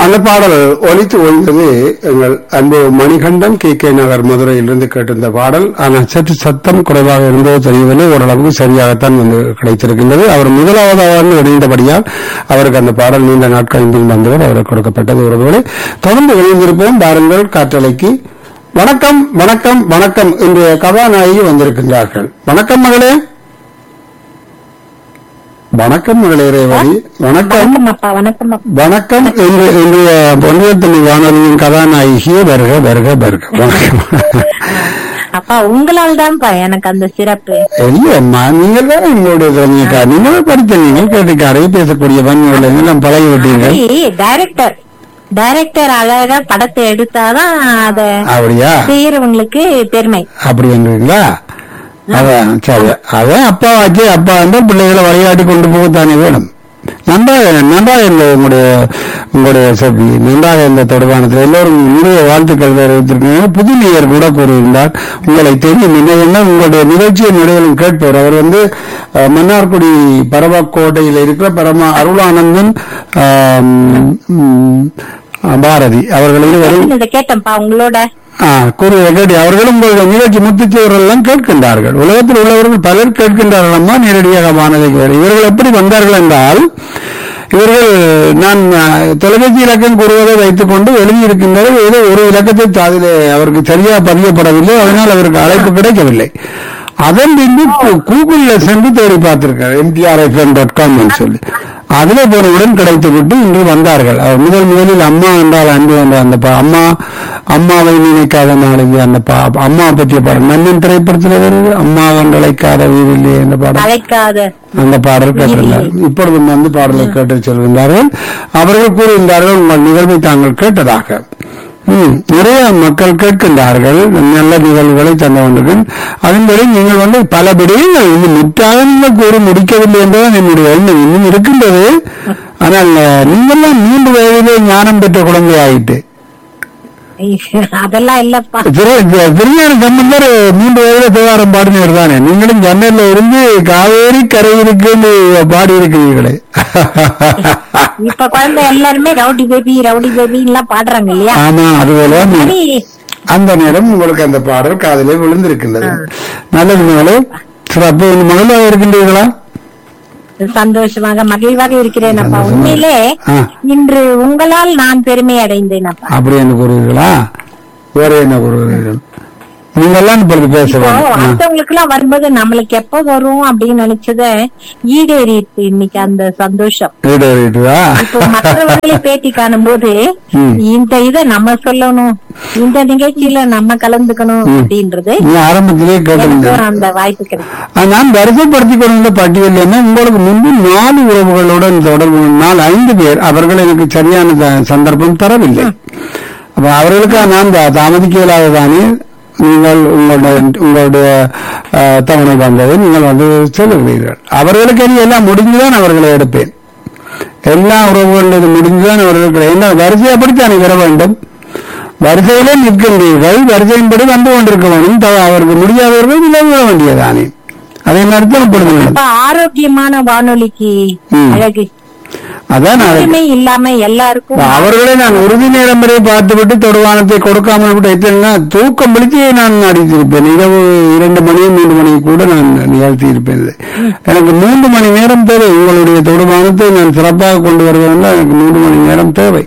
அந்த பாடல் ஒலித்து ஓய்ந்தது எங்கள் அன்பு மணிகண்டன் கே கே நகர் மதுரையிலிருந்து கேட்டிருந்த பாடல் ஆனால் சற்று சத்தம் குறைவாக இருந்ததோ தெரியவில்லை ஓரளவுக்கு சரியாகத்தான் வந்து கிடைத்திருக்கின்றது அவர் முதலாவதாக வந்து இணைந்தபடியால் அவருக்கு அந்த பாடல் நீண்ட நாட்கள் பின் வந்தவர் அவருக்கு கொடுக்கப்பட்டது உறவுகளை தொடர்ந்து இணைந்திருப்போம் பாருங்கள் காற்றலைக்கு வணக்கம் வணக்கம் வணக்கம் இன்றைய கதாநாயகி வந்திருக்கின்றார்கள் வணக்கம் மகளே வணக்கம் மகளே ரேவதி வணக்கம் வணக்கம் அப்பா வணக்கம் அப்பா வணக்கம் இன்று இன்றைய பொன்னியத்தனி வானொலியின் கதாநாயகியே வருக வருக வருக வணக்கம் அப்பா உங்களால் தான்ப்பா எனக்கு அந்த சிறப்பு இல்லையம்மா நீங்கள் தான் உங்களுடைய திறமையக்கா நீங்களும் படித்த நீங்கள் கேட்டுக்காரை பேசக்கூடிய வன்முறைகளை எல்லாம் பழகி விட்டீர்கள் டைரக்டர் டைரக்டர் அழகா படத்தை எடுத்தாதான் அத அப்படியா செய்யறவங்களுக்கு பெருமை அப்படி என்றீங்களா அதான் சரி அதான் அப்பா ஆச்சு அப்பா வந்து பிள்ளைகளை விளையாடி கொண்டு போகத்தானே வேணும் நன்றாக நன்றாக இருந்தது உங்களுடைய உங்களுடைய செவி நன்றாக இருந்த தொடர்பானத்தில் எல்லோரும் நிறைய வாழ்த்துக்கள் தெரிவித்திருக்கீங்க புது நேயர் கூட கூறியிருந்தார் உங்களை தெரியும் என்ன உங்களுடைய நிகழ்ச்சியை நடுவிலும் கேட்பவர் அவர் வந்து அஹ், மன்னார்குடி பரவக்கோட்டையில் இருக்கிற பரம அருளானந்தன் ஆம், ம், பாரதி அவர்கள் இருவரும் இதை கேட்டேன்ப்பா உங்களோட ஆ, கூறுவதை கேட்டு அவர்களும் உங்களுடைய நிகழ்ச்சி முத்துச்சவர்கள் எல்லாம் கேட்கின்றார்கள் உலகத்தில் உள்ளவர்கள் பலர் கேட்கின்றார்கள் அம்மா நேரடியாக வானதிக்கு வர இவர்கள் எப்படி வந்தார்கள் என்றால் இவர்கள் நான் ஆ, தொலைபேசி இலக்கம் கூறுவதை வைத்துக் கொண்டு எழுதியிருக்கின்றார்கள் ஏதோ ஒரு இலக்கத்தை அதிலே அவருக்கு சரியாக பதியப்படவில்லை அதனால் அவருக்கு அழைப்பு கிடைக்கவில்லை அதன் பின்பு கூ- கூகுள்ல சென்று தேடி பார்த்திருக்கார் எம்டிஆர்எஃப்எம் டாட் காம் சொல்லி அதிலே போனவுடன் கிடைத்து விட்டு இன்று வந்தார்கள் அவர் முதல் முதலில் அம்மா என்றால் அன்பு என்ற அந்த பா- அம்மா அம்மாவை நினைக்காத நாளைக்கு அந்த பா அம்மா பற்றிய பாடல் மன்னன் திரைப்படத்தில் வருது அம்மா அழைக்காத வீரில்லை என்ற பாடல் அழைக்காத அந்த பாடல் கேட்டிருந்தார் இப்பொழுதும் வந்து பாடலை கேட்டு செல்கின்றார்கள் அவர்கள் கூறுகின்றார்கள் உங்கள் நிகழ்வை தாங்கள் கேட்டதாக ம், நிறைய மக்கள் கேட்கின்றார்கள் நல்ல நிகழ்வுகளை தந்து கொண்டிருக்கும் அதன்படி நீங்கள் வந்து பல விடயங்கள் இன்னும் முற்றாக நீங்கள் கூறி முடிக்கவில்லை என்பதுதான் என்னுடைய எண்ணம் இன்னும் இருக்கின்றது ஆனால் நீங்கள்லாம் மூன்று வயதிலே ஞானம் பெற்ற குழந்தை ஆயிட்டு அதெல்லாம் இல்லப்பா திரு- திருஞான சம்பந்தர் மூன்று வயதுல தேவாரம் பாடினவர் தானே நீங்களும் ஜன்னல்ல இருந்து காவேரி கரை இருக்குன்னு பாடி இருக்கிறீர்களே இப்ப குழந்தை எல்லாருமே ரவுடி பேபி ரவுடி பேபி எல்லாம் பாடுறாங்க இல்லையா ஆமா அதுபோல நீ- சரி அந்த நேரம் உங்களுக்கு அந்த பாடல் காதிலே விழுந்திருக்கின்றது நல்லது மகளே சிறப்பு மகளாக இருக்கின்றீர்களா சந்தோஷமாக மகிழ்வாக இருக்கிறேன் அப்பா உண்மையிலே ஆ. இன்று உங்களால் நான் பெருமை அடைந்தேன் அப்பா அப்படி என்ன கூறுவீர்களா வேற என்ன கூறுவீர்கள் நீங்கெல்லாம் இப்பொழுது பேச இப்போ வேண்டும் ஆ. அடுத்தவங்களுக்கு எல்லாம் வரும்போது நம்மளுக்கு எப்ப வரும் அப்படின்னு நினைச்சத ஈடேறிட்டு இன்னைக்கு அந்த சந்தோஷம் ஈடேறிட்டுதா இப்போ மற்றவர்களை பேட்டி காணும் போது ம். இந்த இத நம்ம சொல்லணும் இந்த நிகழ்ச்சியில நம்ம கலந்துக்கணும் அப்படின்றது நீ ஆரம்பத்திலே எனக்கு கேட்டிருந்தேன் ஒரு அந்த வாய்ப்பு கிடைக்கும் ஆ, நான் வரிசைப்படுத்திக் கொண்டிருந்த பட்டியல் என்ன உங்களுக்கு முன்பு நாலு உறவுகளுடன் தொடர்பு நாலு ஐந்து பேர் அவர்கள் எனக்கு சரியான த- சந்தர்ப்பம் தரவில்லை அப்ப அவர்களுக்கு நான் தா- தாமதிக்க இயலாததானே நீங்கள் உங்களுடைய உங்களுடைய ஆ, தவணை வந்தது நீங்கள் வந்து சொல்லுகிறீர்கள் அவர்களுக்கு இனி எல்லாம் முடிந்துதான் அவர்களை எடுப்பேன் எல்லா உறவுகளும் இது முடிந்துதான் அவர்களுக்கு என்ன வரிசை அப்படித்தானே வர வேண்டும் வரிசையிலே நிற்கின்றீர்கள் வரிசையின்படி வந்து கொண்டிருக்க வேண்டும் த- அவருக்கு முடியாதவர்கள் விலக வேண்டியதானே அதை நடத்தப்படுகிறது அப்ப ஆரோக்கியமான வானொலிக்கு ம். அழகு அதான் நான் பெருமை இல்லாம எல்லாருக்கும் அவர்களை நான் உறுதி நேரம் வரை பார்த்துவிட்டு தொடுவானத்தை கொடுக்காமல் விட்டு எத்தனை தூக்கம் பிடிச்சு நான் அடித்திருப்பேன் இரவு இரண்டு மணி மூன்று மணி கூட நான் நிகழ்த்தி இருப்பேன் இதை. எனக்கு மூன்று மணி நேரம் தேவை உங்களுடைய தொடுவானத்தை நான் சிறப்பாக கொண்டு வருவதென்றால் எனக்கு மூன்று மணி நேரம் தேவை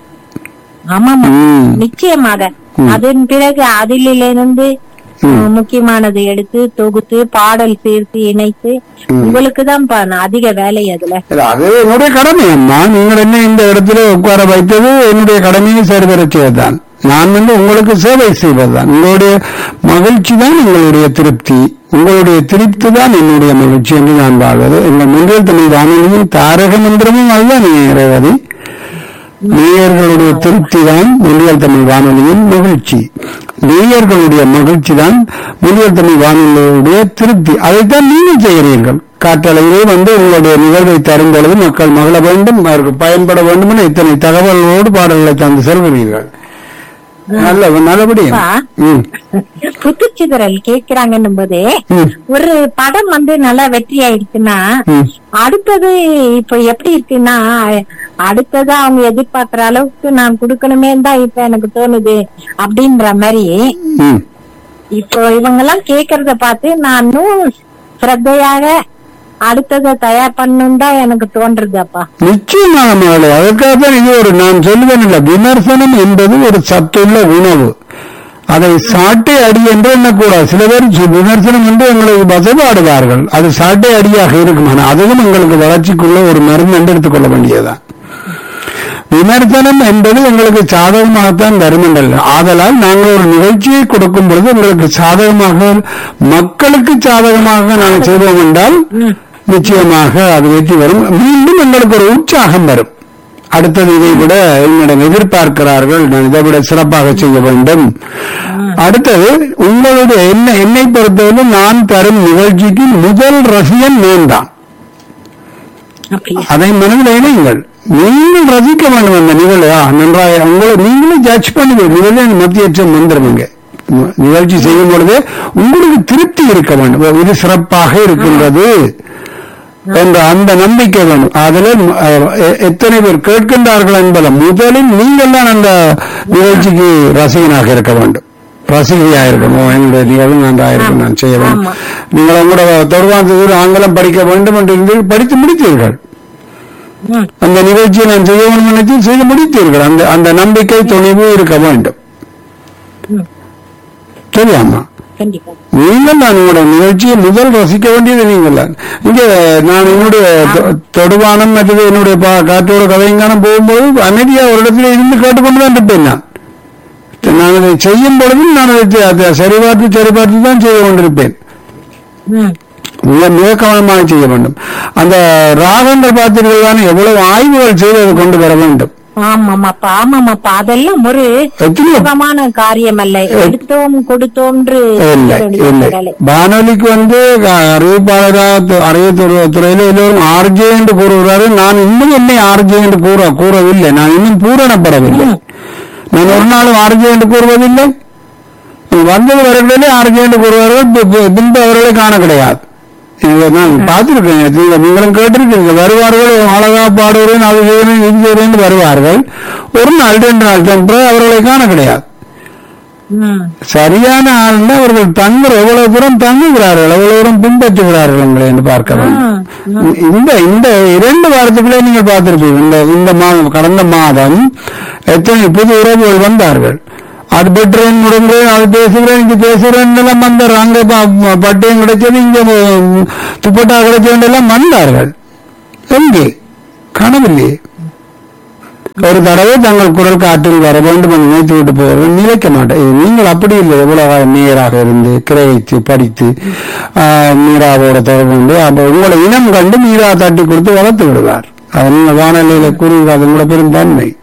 ஆமாமா ம். நிச்சயமாக அதன் பிறகு அதிலிருந்து ம். முக்கியமானது எடுத்து தொகுத்து பாடல் சேர்த்து இணைத்து உங்களுக்கு தான் அதிக வேலை அதுல இல்ல, அது என்னுடைய கடமை அம்மா நீங்கள் என்ன இந்த இடத்துல உட்கார வைத்தது என்னுடைய கடமையை சரிவரச் செய்வதுதான் நான் வந்து உங்களுக்கு சேவை செய்வதுதான் உங்களுடைய மகிழ்ச்சி தான் உங்களுடைய திருப்தி உங்களுடைய திருப்தி தான் என்னுடைய மகிழ்ச்சி என்று நான் வாழ்வது எங்கள் முன்னில் தமிழ் வானொலியின் தாரக மந்திரமும் அதுதான் ரேவதி நேயர்களுடைய திருப்தி தான் முன்னியல் தமிழ் வானொலியின் மகிழ்ச்சி நேயர்களுடைய மகிழ்ச்சி தான் முன்னியல் தமிழ் வானொலியுடைய திருப்தி அதைத்தான் நீங்கள் செய்கிறீர்கள் காற்றலையிலே வந்து உங்களுடைய நிகழ்வை தரும் பொழுது மக்கள் மகிழ வேண்டும் அவருக்கு பயன்பட வேண்டும் என இத்தனை தகவல்களோடு பாடல்களை தந்து செல்கிறீர்கள் நல்ல நல்லபடியா அப்பா. ம் புத்துச்சிதறல் கேக்குறாங்கன்னும் போதே ம். ஒரு படம் வந்து நல்லா வெற்றி ஆயிடுச்சுன்னா ம். அடுத்தது இப்ப எப்படி இருக்குன்னா அடுத்ததா அவங்க எதிர்பார்க்கிற அளவுக்கு நான் கொடுக்கணுமே தான் இப்ப எனக்கு தோணுது அப்படின்ற மாதிரி ம் இப்போ இவங்க எல்லாம் கேக்குறத பார்த்து நான் இன்னும் சிரத்தையாக அடுத்ததை தயார் பண்ணணும் தான் எனக்கு தோன்றுது அப்பா நிச்சயமாக மகளே அதற்காகத்தான் இது ஒரு நான் சொல்லுவேன் இல்ல விமர்சனம் என்பது ஒரு சத்துள்ள உணவு அதை சாட்டை அடி என்று எண்ணக்கூடாது சில பேர் சு- விமர்சனம் என்று எங்களுக்கு வசப்பாடுவார்கள் அது சாட்டை அடியாக இருக்கும் ஆனால் அதுவும் எங்களுக்கு வளர்ச்சிக்குள்ள ஒரு மருந்து என்று எடுத்துக்கொள்ள வேண்டியதுதான் விமர்சனம் என்பது எங்களுக்கு சாதகமாகத்தான் வரும் என்றல்ல ஆதலால் நாங்கள் ஒரு நிகழ்ச்சியை கொடுக்கும் பொழுது எங்களுக்கு சாதகமாக மக்களுக்கு சாதகமாக நாங்கள் செய்வோம் என்றால் நிச்சயமாக அது வெற்றி வரும் மீண்டும் எங்களுக்கு ஒரு உற்சாகம் வரும் அடுத்தது இதை விட என்னிடம் எதிர்பார்க்கிறார்கள் நான் இதை விட சிறப்பாக செய்ய வேண்டும் அடுத்தது உங்களுடைய என்ன என்னை பொறுத்தவரை நான் தரும் நிகழ்ச்சிக்கு முதல் ரசிகன் நான் தான் அப்படியா அதை மனதில் இணையுங்கள் நீங்கள் ரசிக்க வேண்டும் அந்த நிகழ்வு ஆ, நன்றாக உங்களை நீங்களே ஜட்ஜ் பண்ணுவீங்க நிகழ்வு மத்தியற்றம் வந்துருவீங்க நிகழ்ச்சி செய்யும் பொழுது உங்களுக்கு திருப்தி இருக்க வேண்டும் ஓ, இது சிறப்பாக இருக்கின்றது என்ற அந்த நம்பிக்கை வேண்டும் அதில் அஹ், எ- எத்தனை பேர் கேட்கின்றார்கள் என்பதை முதலில் நீங்கள் தான் அந்த நிகழ்ச்சிக்கு ரசிகனாக இருக்க வேண்டும் ரசிகையா இருக்கணும் என்னுடைய நிகழ்வு நன்றாக இருக்கும் நான் செய்ய வேண்டும் ஆமா. நீங்கள் உங்களோட தொடர்பான ஆங்கிலம் படிக்க வேண்டும் என்று நீங்கள் படித்து முடித்தீர்கள் ம், அந்த நிகழ்ச்சியை நான் செய்ய வேண்டும் நினைத்து செய்து முடித்தீர்கள் அந்த அந்த நம்பிக்கை துணிவு இருக்க வேண்டும் ம், சரியாமா கண்டிப்பா நீங்கள் நான் உங்களுடைய நிகழ்ச்சியை முதல் ரசிக்க வேண்டியது நீங்கள் தான் இங்கே நான் என்னுடைய தொ- தொடுவானம் மற்றது என்னுடைய பா- காற்றோட கதையங்கானம் போகும்போது அமைதியா ஒரு இடத்துல இருந்து கேட்டுக்கொண்டு தான் இருப்பேன் நான் நான் அதை செய்யும் பொழுதும் நான் அதை தி- அதை சரிபார்த்து சரிபார்த்து தான் செய்து கொண்டிருப்பேன் ம், மிக மிக கவனமாக செய்ய வேண்டும் அந்த ராகங்கள் பார்த்தீர்கள் தானே எவ்வளவு ஆய்வுகள் செய்து அதை கொண்டு வர வேண்டும் ஆமாமாப்பா ஆமாமாப்பா அதெல்லாம் ஒரு எத்தனையோ சுகமான காரியம் அல்ல எடுத்தோம் கொடுத்தோம்ன்று இல்லை இல்லை வேலை. வானொலிக்கு வந்து அஹ், அறிவிப்பாளராக அறிவித்துறை துறையில எல்லோரும் ஆர்ஜே என்று கூறுகிறாரு நான் இன்னும் என்னை ஆர்ஜே என்று கூற கூறவில்லை நான் இன்னும் பூரணப்படவில்லை நான் ஒரு நாளும் ஆர்ஜே என்று கூறுவதில்லை வந்தது வரவில்லை ஆர்ஜே என்று கூறுவார்கள் பி- பி- பின்பு அவர்களை காண கிடையாது இதை நான் பார்த்திருக்கேன் நீங்க- நீங்களும் கேட்டிருக்கீங்க வருவார்கள் அழகா பாடுகிறேன் அது செய்கிறேன் இது செய்கிறேன் வருவார்கள் ஒரு நாள் ரெண்டு நாள் சென்று அவர்களை காண கிடையாது ம், சரியான ஆள்னா அவர்கள் தங்குற எவ்வளவு தூரம் தங்குகிறார்கள் எவ்வளவு தூரம் பின்பற்றுகிறார்கள் உங்களை என்று பார்க்க வேண்டும் இந்த இந்த இரண்டு வாரத்துக்குள்ளே நீங்கள் பார்த்திருப்பீங்க இந்த இந்த மாதம் கடந்த மாதம் எத்தனை புது உறவுகள் வந்தார்கள் அது பெற்றேன் முடங்குறேன் அது பேசுகிறேன் இங்க பேசுகிறேன் எல்லாம் வந்தார் அங்க ப- பட்டயம் கிடைச்சது இங்க உம், துப்பட்டா கிடைச்சது எல்லாம் வந்தார்கள் எங்கே காணவில்லையே ஒரு தடவை தங்கள் குரல் காற்றில் வர வேண்டும் என்று நினைத்து விட்டு போவர்கள் நிலைக்க மாட்டேன் நீங்கள் அப்படி இல்லை எவ்வளவு நேராக இருந்து கிரகித்து படித்து ஆஹ், மீராவோட தொடர்பு கொண்டு அப்ப உங்களை இனம் கண்டு மீரா தட்டி கொடுத்து வளர்த்து விடுவார் அதை நீங்கள் வானொலியில கூறுகிறது அது கூட பெரும் தன்மை